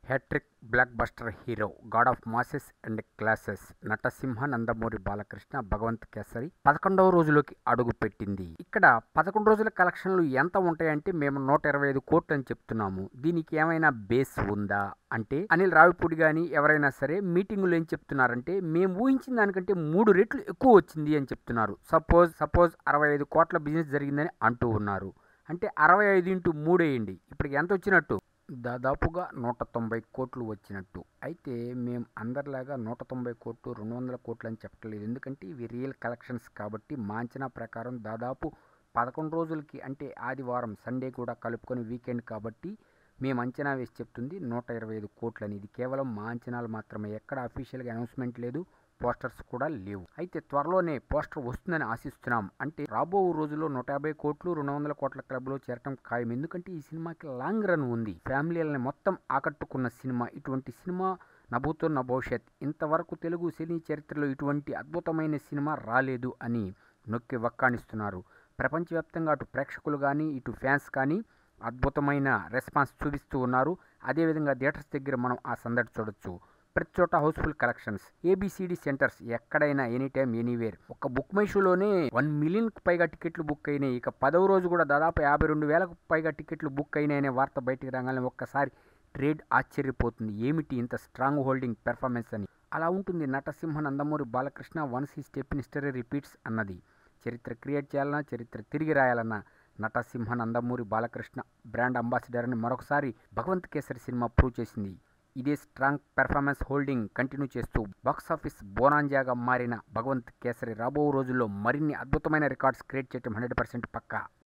hat trick blockbuster hero god of masses and classes Natasimha Nandamuri Balakrishna Bhagavanth Kesari పదకొండవ రోజులోకి అడుగు పెట్టింది ఇక్కడ పదకొండు రోజుల కలెక్షన్లు ఎంత ఉంటాయంటే మేము నూట ఇరవై ఐదు కోట్లు అని చెప్తున్నాము దీనికి ఏమైనా బేస్ ఉందా అంటే అనిల్ రావిపూడి కానీ ఎవరైనా సరే మీటింగులు ఏం చెప్తున్నారంటే మేము ఊహించిన దానికంటే మూడు రెట్లు ఎక్కువ వచ్చింది అని చెప్తున్నారు సపోజ్ సపోజ్ అరవై ఐదు కోట్ల బిజినెస్ జరిగిందని అంటూ ఉన్నారు అంటే అరవై ఐదు ఇంటూ మూడు వేయండి ఇప్పటికి ఎంత వచ్చినట్టు దాదాపుగా నూట తొంభై కోట్లు వచ్చినట్టు అయితే మేము అందరిలాగా నూట తొంభై కోట్లు రెండు వందల కోట్లు అని చెప్పట్లేదు ఎందుకంటే ఇవి రియల్ కలెక్షన్స్ కాబట్టి మా అంచనా ప్రకారం దాదాపు పదకొండు రోజులకి అంటే ఆదివారం సండే కూడా కలుపుకొని వీకెండ్ కాబట్టి మేము అంచనా వేసి చెప్తుంది నూట ఇరవై ఐదు కోట్లు అని ఇది కేవలం మా అంచనాలు మాత్రమే ఎక్కడ అఫీషియల్గా అనౌన్స్మెంట్ లేదు పోస్టర్స్ కూడా లేవు అయితే త్వరలోనే పోస్టర్ వస్తుందని ఆశిస్తున్నాం అంటే రాబో రోజుల్లో నూట యాభై కోట్లు రెండు వందల కోట్ల క్లబ్లో చేరటం ఖాయం ఎందుకంటే ఈ సినిమాకి లాంగ్ రన్ ఉంది ఫ్యామిలీలని మొత్తం ఆకట్టుకున్న సినిమా ఇటువంటి సినిమా నభూతున్న భవిష్యత్ ఇంతవరకు తెలుగు సినీ చరిత్రలో ఇటువంటి అద్భుతమైన సినిమా రాలేదు అని నొక్కి వక్కాణిస్తున్నారు ప్రపంచవ్యాప్తంగా అటు ప్రేక్షకులు కానీ ఇటు ఫ్యాన్స్ కానీ అద్భుతమైన రెస్పాన్స్ చూపిస్తూ ఉన్నారు అదేవిధంగా థియేటర్స్ దగ్గర మనం ఆ సందడి చూడొచ్చు ప్రతి చోట హౌస్ఫుల్ కలెక్షన్స్ ఏబిసిడి సెంటర్స్ ఎక్కడైనా ఎనీ టైం ఎనీవేర్ ఒక బుక్ మై షోలోనే వన్ మిలియన్కి పైగా టికెట్లు బుక్ అయినాయి ఇక పదవ రోజు కూడా దాదాపు యాభై రెండు వేలకు పైగా టికెట్లు బుక్ అయినాయనే వార్త బయటికి రాగానే ఒక్కసారి ట్రేడ్ ఆశ్చర్యపోతుంది ఏమిటి ఇంత స్ట్రాంగ్ హోల్డింగ్ పెర్ఫార్మెన్స్ అని అలా ఉంటుంది నటసింహ నందమూరి బాలకృష్ణ వన్స్ ఈ స్టెప్ హిస్టరీ రిపీట్స్ అన్నది చరిత్ర క్రియేట్ చేయాలన్నా చరిత్ర తిరిగి రాయాలన్నా నటసింహ నందమూరి బాలకృష్ణ బ్రాండ్ అంబాసిడర్ అని మరొకసారి భగవంత్ కేసరి సినిమా ప్రూవ్ చేసింది ఇదే స్ట్రాంగ్ పెర్ఫార్మెన్స్ హోల్డింగ్ కంటిన్యూ చేస్తూ బాక్సాఫీస్ బోనాంజాగా మారిన భగవంత్ కేసరి రాబో రోజుల్లో మరిన్ని అద్భుతమైన రికార్డ్స్ క్రియేట్ చేయడం హండ్రెడ్ పర్సెంట్ పక్కా